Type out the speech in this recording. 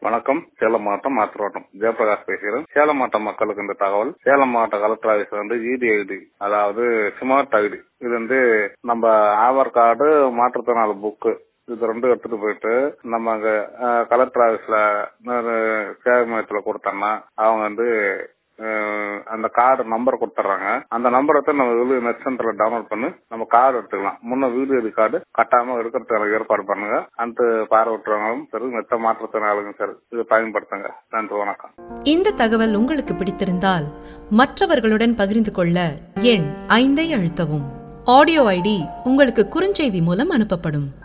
வணக்கம் சேலம் மாவட்டம் மாத்திரோட்டம் ஜெயபிரகாஷ் பேசுகிறேன் சேலம் மாவட்ட மக்களுக்கு இந்த தகவல் சேலம் மாவட்ட கலெக்டர் ஆஃபீஸ் வந்து இடி ஐடி அதாவது ஸ்மார்ட் ஐடி இது வந்து நம்ம ஆதார் கார்டு மாற்றுத்திறனாளி புக்கு இது ரெண்டும் எடுத்துட்டு போயிட்டு நம்ம அங்க அஹ், கலெக்டர் ஆபீஸ்ல சேவை மையத்துல கொடுத்தோம்னா அவங்க வந்து அஹ், அந்த கார்டு நம்பர் கொடுத்துட்றாங்க அந்த நம்பரை தான் நம்ம வெளியே நெட் சென்டர்ல டவுன்லோட் பண்ணி நம்ம கார்டு எடுத்துக்கலாம் முன்ன வீடியோ கார்டு கட்டாம எடுக்கிறதுக்கு ஏற்பாடு பண்ணுங்க அந்த பார்வையற்றவங்களும் சரி மெத்த மாற்றத்தினாலும் சரி இது பயன்படுத்துங்க நன்றி வணக்கம் இந்த தகவல் உங்களுக்கு பிடித்திருந்தால் மற்றவர்களுடன் பகிர்ந்து கொள்ள எண் ஐந்தை அழுத்தவும் ஆடியோ ஐடி உங்களுக்கு குறுஞ்செய்தி மூலம் அனுப்பப்படும்